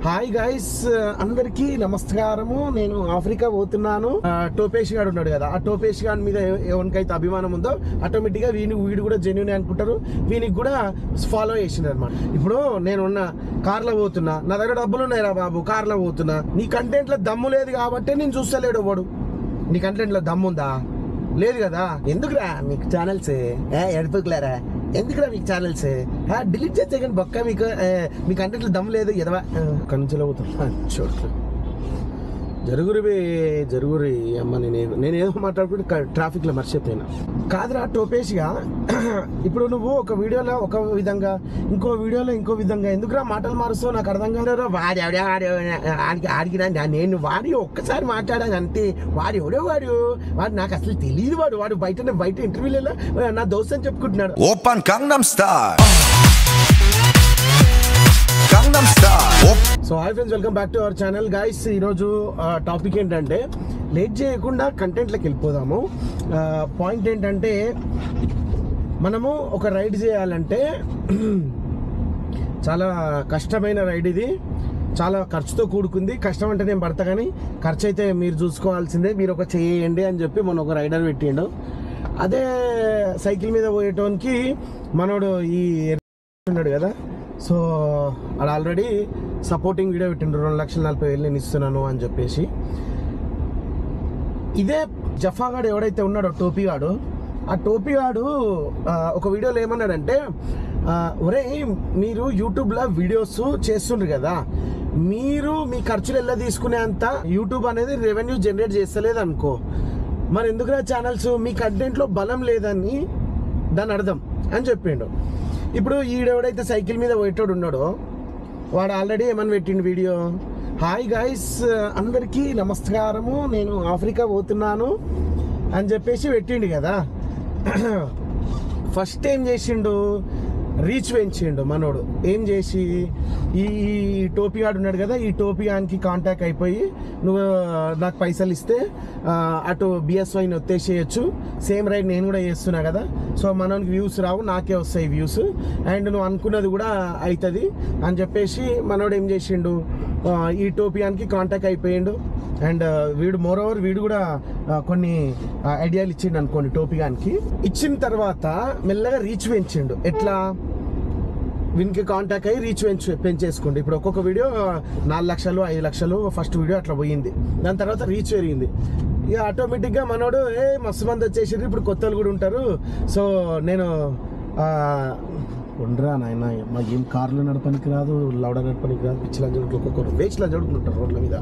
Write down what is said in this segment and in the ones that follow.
Hi guys అందరికీ నమస్కారము నేను ఆఫ్రికా పోతున్నాను ఆ, టోపేష్ గాడు ఉన్నాడు కదా ఆ టోపేష్ గాడి మీద ఎవ- ఎవరికైతే అభిమానం ఉందో ఆటోమేటిక్ గా వీని వీడు కూడా జెన్యున్ అనుకుంటారు వీనికి కూడా ఫాలో చేసిండు అనమాట ఇప్పుడు నేను ఉన్న కార్లో పోతున్నా నా దగ్గర డబ్బులు ఉన్నాయిరా బాబు కార్లో పోతున్నా నీ కంటెంట్ లో దమ్ము లేదు కాబట్టి నేను చూస్తలేడు వాడు నీ కంటెంట్ లో దమ్ము ఉందా లేదు కదా ఎందుకురా మీకు ఛానల్స్ ఎడుపుకులేరా ఎందుకురా మీకు ఛానల్స్ డిలీట్ చేస్తే కానీ బొక్క మీకు ఏ, మీ కంటెంట్లో దమ్ లేదు ఎదవా అక్కడి నుంచి అవుతాం చూడు జరుగురి బే జరుగురి అమ్మ నేను నేను ఏదో మాట్లాడుకుంటే ట్రాఫిక్ లో మర్చిపోయినా కాదురా టోపేష్గా ఇప్పుడు నువ్వు ఒక వీడియోలో ఒక విధంగా ఇంకో వీడియోలో ఇంకో విధంగా ఎందుకురా మాటలు మారుస్తావు నాకు అర్థం కాలేదు వాడి ఆవిడ ఆడికి ఆడికి నా- నేను వాడి ఒక్కసారి మాట్లాడాను అంతే వాడు ఎవడో వాడు వాడు నాకు అసలు తెలియదు వాడు వాడు బయట బయట ఇంటర్వ్యూలలో నా దోస్త్ అని చెప్పుకుంటున్నాడు 오빤 강남스타일 강남스타일 오- so hi friends welcome back to our channel guys ఈరోజు టాపిక్ ఏంటంటే లేట్ చేయకుండా కంటెంట్లోకి వెళ్ళిపోదాము పాయింట్ ఏంటంటే మనము ఒక రైడ్ చేయాలంటే చాలా కష్టమైన రైడ్ ఇది చాలా ఖర్చుతో కూడుకుంది కష్టం అంటే నేను పడతా కానీ ఖర్చు అయితే మీరు చూసుకోవాల్సిందే మీరు ఒక చేయండి అని చెప్పి మొన్న ఒక రైడర్ పెట్టిండు అదే సైకిల్ మీద పోయేటోనికి మనోడు ఈ ఉన్నాడు కదా సో ఆడ ఆల్రెడీ సపోర్టింగ్ వీడియో పెట్టిండ్రు రెండు లక్షల నలభై వేలు నేను ఇస్తున్నాను అని చెప్పేసి ఇదే జఫాగాడు ఎవడైతే ఉన్నాడో టోపీగాడు ఆ టోపీగాడు ఆ, ఒక వీడియోలో ఏమన్నాడంటే ఆ, ఒరే మీరు యూట్యూబ్లో వీడియోస్ చేస్తుండ్రు కదా మీరు మీ ఖర్చులు ఎలా తీసుకునే అంత యూట్యూబ్ అనేది రెవెన్యూ జనరేట్ చేస్తలేదు అనుకో మరి ఎందుకురా ఛానల్స్ మీ కంటెంట్లో బలం లేదని దాని అర్థం అని చెప్పిండు ఇప్పుడు ఈడెవడైతే సైకిల్ మీద పోయేటోడు ఉన్నాడో వాడు ఆల్రెడీ ఏమని పెట్టిండు వీడియో హాయ్ గైస్ అందరికీ నమస్కారము నేను ఆఫ్రికా పోతున్నాను అని చెప్పేసి పెట్టిండు కదా ఫస్ట్ ఏం చేసిండు రీచ్ పెంచిండు మనోడు ఏం చేసి ఈ టోపీ ఆడు ఉన్నాడు కదా ఈ టోపీ ఆనికి కాంటాక్ట్ అయిపోయి నువ్వు నాకు పైసలు ఇస్తే ఆ, అటు బిఎస్వైని వచ్చేసేయచ్చు సేమ్ రైడ్ నేను కూడా చేస్తున్నా కదా సో మనోనికి వ్యూస్ రావు నాకే వస్తాయి వ్యూస్ అండ్ నువ్వు అనుకున్నది కూడా అవుతుంది అని చెప్పేసి మనోడు ఏం చేసిండు ఆ, ఈ టోపియానికి కాంటాక్ట్ అయిపోయిండు అండ్ వీడు మోర్ ఓవర్ వీడు కూడా ఆ, కొన్ని ఐడియాలు ఇచ్చిండు అనుకోండి టోపియానికి ఇచ్చిన తర్వాత మెల్లగా రీచ్ పెంచిండు ఎట్లా వీనికి కాంటాక్ట్ అయ్యి రీచ్ పెంచు పెంచేసుకోండి ఇప్పుడు ఒక్కొక్క వీడియో నాలుగు లక్షలు ఐదు లక్షలు ఫస్ట్ వీడియో అట్లా పోయింది దాని తర్వాత రీచ్ పెరిగింది ఇక ఆటోమేటిక్గా మనోడు ఏ మస్తు మంది వచ్చేసారు ఇప్పుడు కొత్తలు కూడా ఉంటారు సో నేను ఆ, ఉండరా నాయన మా ఏం కార్లు నడపనికి రాదు లౌడ నడపనికి రాదు పిచ్చి లంజడుకులు ఒక్కొక్కరు వేచి లంజడుకుంటారు రోడ్ల మీద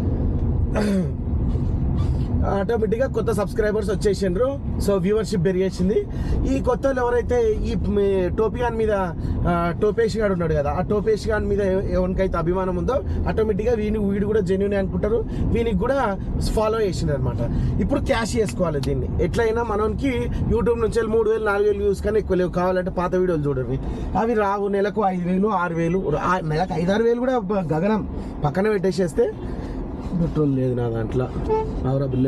ఆటోమేటిక్గా కొత్త సబ్స్క్రైబర్స్ వచ్చేసిండ్రు సో వ్యూవర్షిప్ పెరిగేసింది ఈ కొత్త వాళ్ళు ఎవరైతే ఈ మ్, టోపియాన్ మీద ఆ, టోపేష్ గాడు ఉన్నాడు కదా ఆ టోపేష్ గాడి మీద ఎవ- ఎవరికైతే అభిమానం ఉందో ఆటోమేటిక్గా వీని వీడు కూడా జెన్యున్ అనుకుంటారు వీనికి కూడా ఫాలో చేసిండ్రు అనమాట ఇప్పుడు క్యాష్ చేసుకోవాలి దీన్ని ఎట్లయినా మనకి యూట్యూబ్ నుంచి వెళ్ళి మూడు వేలు నాలుగు వేలు వ్యూస్ కానీ ఎక్కువ లేవు కావాలంటే పాత వీడియోలు చూడండి అవి రావు నెలకు ఐదు వేలు ఆరు వేలు ఆ- నెలకు ఐదు ఆరు వేలు కూడా బ- గగనం పక్కన పెట్టేసేస్తే పెట్రోల్ లేదు నా దాంట్లో అవరా బిల్లే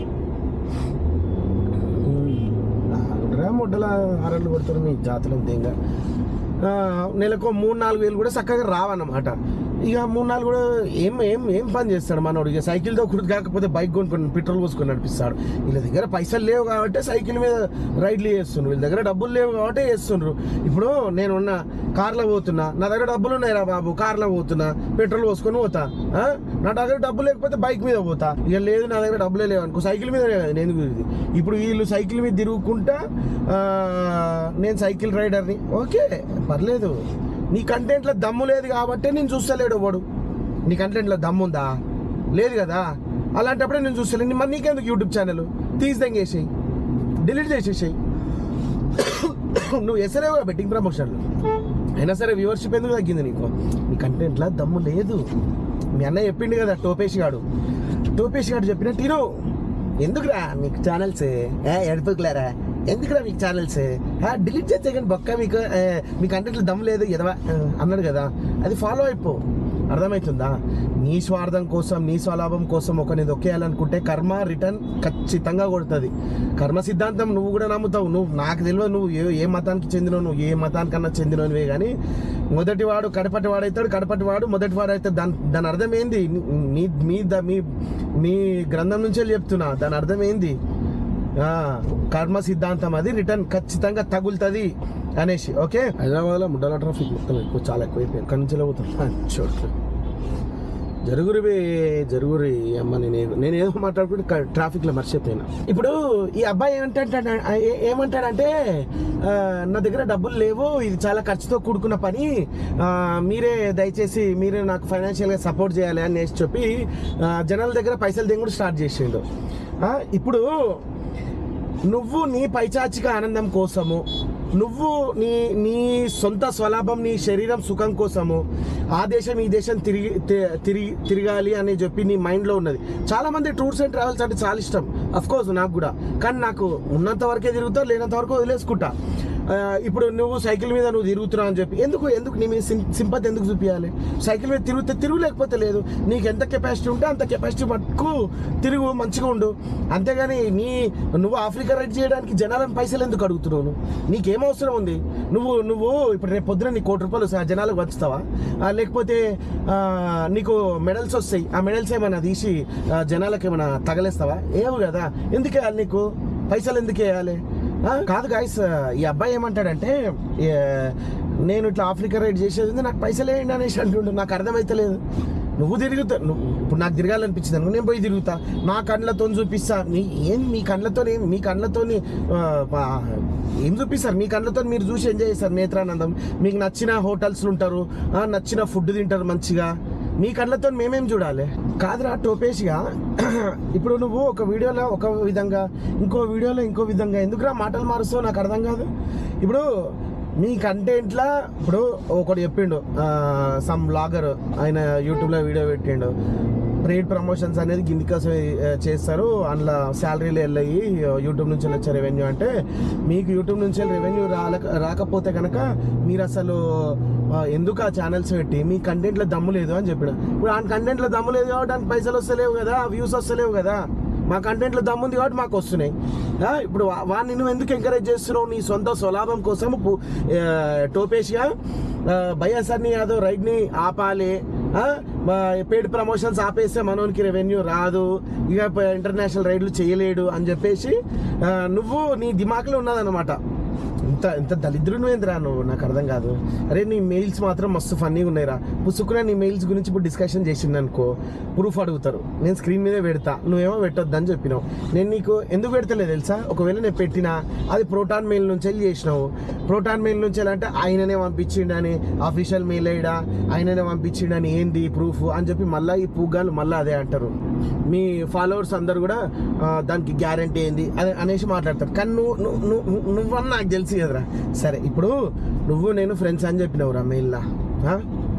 ముడ్డల ఆరళ్ళు కొడుతారు మీ జాతులు దేంగా నెలకు మూడు నాలుగు వేలు కూడా చక్కగా రావన్నమాట ఇక మూడు నాలుగు కూడా ఏం ఏం ఏం పని చేస్తాడు మనోడు ఇక సైకిల్తో కుర్తి కాకపోతే బైక్ కొనుక్కొని పెట్రోల్ పోసుకొని నడిపిస్తాడు వీళ్ళ దగ్గర పైసలు లేవు కాబట్టి సైకిల్ మీద రైడ్లు చేస్తుండ్రు వీళ్ళ దగ్గర డబ్బులు లేవు కాబట్టి చేస్తుండ్రు ఇప్పుడు నేను ఉన్న కార్లో పోతున్నా నా దగ్గర డబ్బులు ఉన్నాయిరా బాబు కార్లో పోతున్నా పెట్రోల్ పోసుకొని పోతా ఆ? నా దగ్గర డబ్బు లేకపోతే బైక్ మీద పోతా ఇక లేదు నా దగ్గర డబ్బులే లేవు అనుకో సైకిల్ మీద కదా నేను తిరిగేది. ఇప్పుడు వీళ్ళు సైకిల్ మీద తిరుగుకుంటా ఆ, నేను సైకిల్ రైడర్ని ఓకే పర్లేదు నీ కంటెంట్లో దమ్ము లేదు కాబట్టి నేను చూస్తలేడు వాడు నీ కంటెంట్లో దమ్ము ఉందా లేదు కదా అలాంటప్పుడే నేను చూస్తలేను మరి నీకెందుకు యూట్యూబ్ ఛానల్ తీసిదంగేసేయి డిలీట్ చేసేసేయి నువ్వు ఎసరే బెట్టింగ్ ప్రమోషన్లు అయినా సరే వ్యూవర్షిప్ ఎందుకు తగ్గింది నీకు నీ కంటెంట్లో దమ్ము లేదు మీ అన్న చెప్పిండు కదా టోపేష్ గాడు టోపేష్ గాడు చెప్పినట్టు ఇను ఎందుకురా మీకు ఛానల్స్ ఎడుపుకులేరా ఎందుకురా మీకు ఛానల్స్ డిలీట్ చేస్తే కానీ బొక్క మీకు ఏ, మీ కంటెంట్లో దమ్ము లేదు ఎదవా ఆ, అన్నాడు కదా అది ఫాలో అయిపో అర్థమవుతుందా నీ స్వార్థం కోసం నీ స్వలాభం కోసం ఒకరిని దొక్కేయాలనుకుంటే కర్మ రిటర్న్ ఖచ్చితంగా కొడుతుంది కర్మ సిద్ధాంతం నువ్వు కూడా నమ్ముతావు నువ్వు నాకు తెలియదు నువ్వు ఏ ఏ మతానికి చెందినవు నువ్వు ఏ మతానికన్నా చెందినవే కానీ మొదటివాడు కడపటి వాడైతాడు కడపటి వాడు మొదటి వాడు అయితే దాని దాని అర్థం ఏంది మీ మీ ద- మీ మీ గ్రంథం నుంచే చెప్తున్నా దాని అర్థం ఏంది ఆ, కర్మ సిద్ధాంతం అది రిటర్న్ ఖచ్చితంగా తగులుతుంది అనేసి ఓకే హైదరాబాద్లో ముడ్డల ట్రాఫిక్ మొత్తం ఎక్కువ చాలా ఎక్కువైపోయింది ఇక్కడి నుంచి పోతాం చోట్ల జరుగురి జరుగురి అమ్మ నేను ఏ- నేను ఏదో మాట్లాడుకుంటే క- ట్రాఫిక్లో మర్చిపోయినా ఇప్పుడు ఈ అబ్బాయి ఏమంటాడు ఏమంటాడంటే ఆ, నా దగ్గర డబ్బులు లేవు ఇది చాలా ఖర్చుతో కూడుకున్న పని ఆ, మీరే దయచేసి మీరే నాకు ఫైనాన్షియల్గా సపోర్ట్ చేయాలి అని చెప్పి ఆ, జనాల దగ్గర పైసలు దిగుడు స్టార్ట్ చేసిండు ఆ, ఇప్పుడు నువ్వు నీ పైచాచిక ఆనందం కోసము నువ్వు నీ నీ సొంత స్వలాభం నీ శరీరం సుఖం కోసము ఆ దేశం ఈ దేశం తిరిగి తి- తిరిగి తిరగాలి అని చెప్పి నీ మైండ్లో ఉన్నది చాలా మంది టూర్స్ అండ్ ట్రావెల్స్ అంటే చాలా ఇష్టం అఫ్ కోర్స్ నాకు కూడా కానీ నాకు ఉన్నంత వరకే తిరుగుతా లేనంత వరకు వదిలేసుకుంటా ఆ, ఇప్పుడు నువ్వు సైకిల్ మీద నువ్వు తిరుగుతున్నావు అని చెప్పి ఎందుకు ఎందుకు నీ మీద సిం సింపతి ఎందుకు చూపించాలి సైకిల్ మీద తిరిగితే తిరుగు లేకపోతే లేదు నీకు ఎంత కెపాసిటీ ఉంటే అంత కెపాసిటీ మట్టుకు తిరుగు మంచిగా ఉండు అంతేగాని నీ నువ్వు ఆఫ్రికా రైడ్ చేయడానికి జనాలను పైసలు ఎందుకు అడుగుతున్నావు నువ్వు? నీకేం అవసరం ఉంది నువ్వు నువ్వు ఇప్పుడు రేపు పొద్దున నీ కోటి రూపాయలు స- జనాలకు పంచుతావా ఆ, లేకపోతే ఆ, నీకు మెడల్స్ వస్తాయి ఆ మెడల్స్ ఏమైనా తీసి ఆ, జనాలకు ఏమైనా తగలేస్తావా ఏవు కదా ఎందుకు వేయాలి నీకు పైసలు ఎందుకు వేయాలి ఆ, కాదు గాయస్ ఈ అబ్బాయి ఏమంటాడంటే ఏ, నేను ఇట్లా ఆఫ్రికా రైడ్ చేసేది ఉంది, నాకు పైసలు వేయండి అనేసి అంటుండు నాకు అర్థమైతలేదు నువ్వు తిరుగుతా నువ్వు ఇప్పుడు నాకు తిరగాలనిపించింది అనుకో నేను పోయి తిరుగుతా నా కళ్ళతో చూపిస్తా నీ ఏం మీ కళ్ళతో మీ కళ్ళతో ఏం చూపిస్తారు మీ కళ్ళతో మీరు చూసి ఎంజాయ్ చేస్తారు నేత్రానందం మీకు నచ్చిన హోటల్స్ ఉంటారు ఆ, నచ్చిన ఫుడ్ తింటారు మంచిగా మీ కళ్ళతో మేమేం చూడాలి కాదురా టోపేసిగా ఇప్పుడు నువ్వు ఒక వీడియోలో ఒక విధంగా ఇంకో వీడియోలో ఇంకో విధంగా ఎందుకురా మాటలు మారుస్తావు నాకు అర్థం కాదు ఇప్పుడు మీ కంటెంట్లో ఇప్పుడు ఒకటి చెప్పిండు సమ్ బ్లాగర్ ఆయన యూట్యూబ్లో వీడియో పెట్టిండు ట్రేడ్ ప్రమోషన్స్ అనేది గింది కోసం ఆ, చేస్తారు అందులో శాలరీలు వెళ్ళయి యూట్యూబ్ నుంచి వచ్చే రెవెన్యూ అంటే మీకు యూట్యూబ్ నుంచి రెవెన్యూ రాలక రాకపోతే కనుక మీరు అసలు ఆ, ఎందుకు ఆ ఛానల్స్ పెట్టి మీ కంటెంట్లో దమ్ము లేదు అని చెప్పాడు ఇప్పుడు ఆ కంటెంట్లో దమ్ము లేదు కాబట్టి దానికి పైసలు వస్తలేవు కదా వ్యూస్ వస్తలేవు కదా మా కంటెంట్లో దమ్ముంది కాబట్టి మాకు వస్తున్నాయి ఆ, ఇప్పుడు వా- వాడిని నువ్వు ఎందుకు ఎంకరేజ్ చేస్తున్నావు నీ సొంత స్వలాభం కోసం పు- ఆ, టోపేష్గా బైఎస్ఆర్ని యాదవ్ రైడ్ని ఆపాలి పెయిడ్ ప్రమోషన్స్ ఆపేస్తే మనోనికి రెవెన్యూ రాదు ఇక ప- ఇంటర్నేషనల్ రైడ్లు చేయలేడు అని చెప్పేసి ఆ, నువ్వు నీ దిమాక్లో ఉన్నదన్నమాట ఇంత ఇంత దరిద్రునివేంద్రా నువ్వు నాకు అర్థం కాదు అరే నీ మెయిల్స్ మాత్రం మస్తు ఫన్నీగా ఉన్నాయిరా పుసుకునే నీ మెయిల్స్ గురించి ఇప్పుడు డిస్కషన్ చేసింది అనుకో ప్రూఫ్ అడుగుతారు నేను స్క్రీన్ మీదే పెడతా నువ్వేమో పెట్టొద్దు అని చెప్పినావు నేను నీకు ఎందుకు పెడతలేదు తెలుసా ఒకవేళ నేను పెట్టినా అది ప్రోటాన్ మెయిల్ నుంచి వెళ్ళి చేసినావు ప్రోటాన్ మెయిల్ నుంచి వెళ్ళి అంటే ఆయననే పంపించిండని అఫీషియల్ మెయిల్ అయ్యడా ఆయననే పంపించిండని ఏంది ప్రూఫ్ అని చెప్పి మళ్ళీ ఈ పూగాలు మళ్ళీ అదే అంటారు మీ ఫాలోవర్స్ అందరు కూడా ఆ, దానికి గ్యారంటీ ఏంది అదే అనేసి మాట్లాడతారు కానీ నువ్వు నువ్వు నువ్వు నువ్వని నాకు తెలుసు కదరా సరే ఇప్పుడు నువ్వు నేను ఫ్రెండ్స్ అని చెప్పినావురా మెయిల్లా ఆ?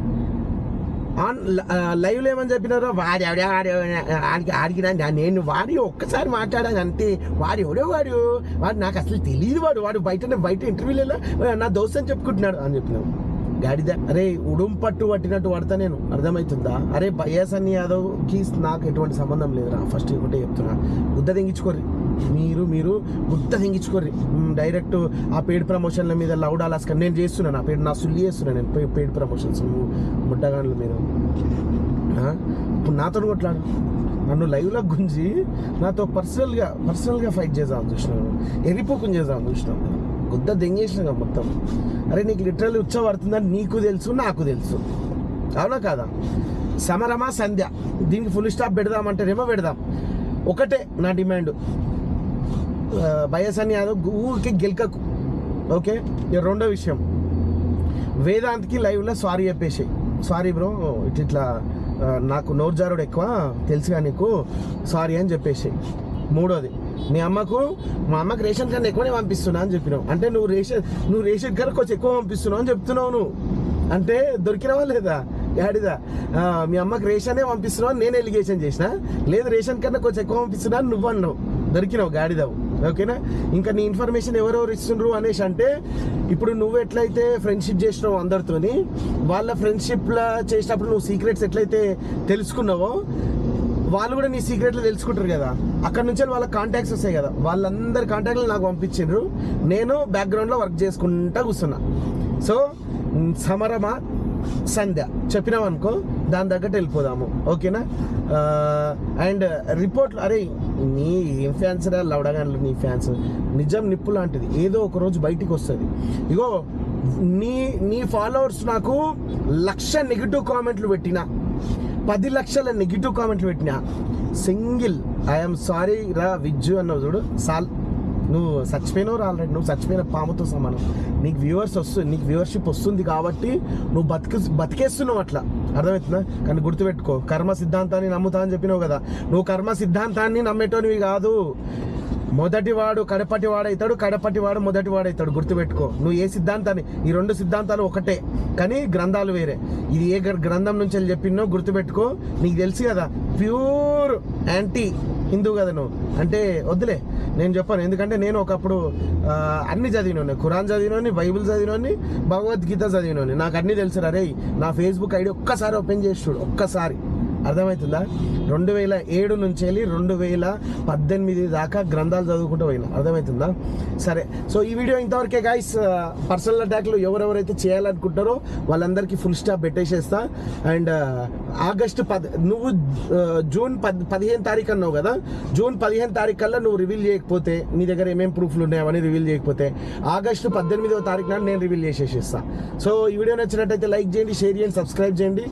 ఆన్ లైవ్ లో ఏమని చెప్పినారో వాడి ఎవడే వాడు ఆడికి ఆడికి రా, నేను వాడి ఒక్కసారి మాట్లాడాను అంతే వాడు ఎవడో వాడు వాడు నాకు అసలు తెలియదు వాడు వాడు బయట బయట ఇంటర్వ్యూలలో నా దోస్త్ అని చెప్పుకుంటున్నాడు అని చెప్పినావు గాడిద అరే ఉడుం పట్టు పట్టినట్టు పడతా నేను అర్థమవుతుందా అరే బయాసన్ యాదవ్కి నాకు ఎటువంటి సంబంధం లేదురా ఫస్ట్ ఒకటే చెప్తున్నా బుద్ధ తెంగించుకోర్రి మీరు మీరు బుద్ధ తెంగించుకోర్రి మ్, డైరెక్ట్ ఆ పెయిడ్ ప్రమోషన్ల మీద లౌడ్ అలాస్క నేను చేస్తున్నాను ఆ పెయిడ్ నా సుల్లి చేస్తున్నాను నేను పెయిడ్- పెయిడ్ ప్రమోషన్స్ ముట్టగాండ్లు మీరు ఆ? ఇప్పుడు నాతో కొట్లాడు నన్ను లైవ్లో గుంజి నాతో పర్సనల్గా పర్సనల్గా ఫైట్ చేద్దామని చూసినాను ఎరిపోకుని చేద్దామని చూసినాను గుద్ద దెంగేసినా మొత్తం అరే నీకు లిటరల్లీ ఉచ్చ పడుతుందని నీకు తెలుసు నాకు తెలుసు అవునా కాదా సమరమా సంధ్య దీనికి ఫుల్ స్టాప్ పెడదామంటేనేమో పెడదాం ఒకటే నా డిమాండ్ బయసన్ యాదవ్ ఊరికి గెలకకు ఓకే ఇక రెండో విషయం వేదాంత్కి లైవ్లో సారీ చెప్పేసి సారీ బ్రో ఇట్లా ఇట్లా ఆ, నాకు నోరు జారుడు ఎక్కువ తెలుసుగా నీకు సారీ అని చెప్పేసి మూడోది మీ అమ్మకు మా అమ్మకి రేషన్ కార్డు ఎక్కువనే పంపిస్తున్నా అని చెప్పినావు అంటే నువ్వు రేషన్ నువ్వు రేషన్ కార్డు కొంచెం ఎక్కువ పంపిస్తున్నావు అని చెప్తున్నావు నువ్వు అంటే దొరికినవా లేదా యాడిదా ఆ, మీ అమ్మకి రేషనే పంపిస్తున్నావు అని నేను ఎలిగేషన్ చేసిన లేదు రేషన్ కన్నా కొంచెం ఎక్కువ పంపిస్తున్నా అని నువ్వు అన్నావు దొరికినావు గాడిదావు ఓకేనా ఇంకా నీ ఇన్ఫర్మేషన్ ఎవరెవరు ఇస్తుండ్రు అనేసి అంటే ఇప్పుడు నువ్వు ఎట్లయితే ఫ్రెండ్షిప్ చేసినావు అందరితోని వాళ్ళ ఫ్రెండ్షిప్లో చేసినప్పుడు నువ్వు సీక్రెట్స్ ఎట్లయితే తెలుసుకున్నావో వాళ్ళు కూడా నీ సీక్రెట్లు తెలుసుకుంటారు కదా అక్కడ నుంచి వాళ్ళ కాంటాక్ట్స్ వస్తాయి కదా వాళ్ళందరి కాంటాక్ట్లు నాకు పంపించిండ్రు నేను బ్యాక్గ్రౌండ్లో వర్క్ చేసుకుంటా కూర్చున్నా సో మ్, సమరమా సంధ్య చెప్పినాం అనుకో దాని తగ్గట్టు వెళ్ళిపోదాము ఓకేనా అండ్ రిపోర్ట్లు అరే నీ ఏం ఫ్యాన్స్ రా లవడగాన్లు నీ ఫ్యాన్స్ నిజం నిప్పు లాంటిది ఏదో ఒక రోజు బయటికి వస్తుంది ఇగో నీ నీ ఫాలోవర్స్ నాకు లక్ష నెగిటివ్ కామెంట్లు పెట్టినా పది లక్షల నెగిటివ్ కామెంట్లు పెట్టినా సింగిల్ ఐఎమ్ సారీ రా విజ్జు అన్నావు చూడు సాల్ నువ్వు చచ్చిపోయినావు రా ఆల్రెడీ నువ్వు చచ్చిపోయిన పాముతో సమానం నీకు వ్యూవర్స్ వస్తుంది నీకు వ్యూవర్షిప్ వస్తుంది కాబట్టి నువ్వు బతికి బతికేస్తున్నావు అట్లా అర్థమవుతుందా కానీ గుర్తుపెట్టుకో కర్మ సిద్ధాంతాన్ని నమ్ముతా అని చెప్పినావు కదా నువ్వు కర్మ సిద్ధాంతాన్ని నమ్మేటోనివి కాదు మొదటి వాడు కడపటి వాడైతాడు కడపటి వాడు మొదటి వాడైతాడు గుర్తుపెట్టుకో నువ్వు ఏ సిద్ధాంతాన్ని ఈ రెండు సిద్ధాంతాలు ఒకటే కానీ గ్రంథాలు వేరే ఇది ఏ గ్ర- గ్రంథం నుంచి వెళ్ళి చెప్పినో గుర్తుపెట్టుకో నీకు తెలుసు కదా ప్యూర్ యాంటీ హిందూ కదా నువ్వు అంటే వద్దులే నేను చెప్పాను ఎందుకంటే నేను ఒకప్పుడు ఆ, అన్ని చదివినోని ఖురాన్ చదివినోని బైబిల్ చదివినోని భగవద్గీత చదివినోని నాకు అన్ని తెలుసు రే నా ఫేస్బుక్ ఐడి ఒక్కసారి ఓపెన్ చేసి చూడు ఒక్కసారి అర్థమవుతుందా రెండు వేల ఏడు నుంచి వెళ్ళి రెండు వేల పద్దెనిమిది దాకా గ్రంథాలు చదువుకుంటూ పోయినా అర్థమవుతుందా సరే సో ఈ వీడియో ఇంతవరకే గైస్ పర్సనల్ అటాక్లు ఎవరెవరైతే చేయాలనుకుంటారో వాళ్ళందరికీ ఫుల్ స్టాప్ పెట్టేసేస్తా అండ్ ఆగస్టు పద్ నువ్వు ఆ, జూన్ పద్ పదిహేను తారీఖు అన్నావు కదా జూన్ పదిహేను తారీఖు కల్లా నువ్వు రివీల్ చేయకపోతే నీ దగ్గర ఏమేం ప్రూఫ్లు ఉన్నాయో అవన్నీ రివీల్ చేయకపోతే ఆగస్టు పద్దెనిమిదవ తారీఖు నాడు నేను రివీల్ చేసేసేస్తా సో ఈ వీడియో నచ్చినట్టయితే లైక్ చేయండి షేర్ చేయండి సబ్స్క్రైబ్ చేయండి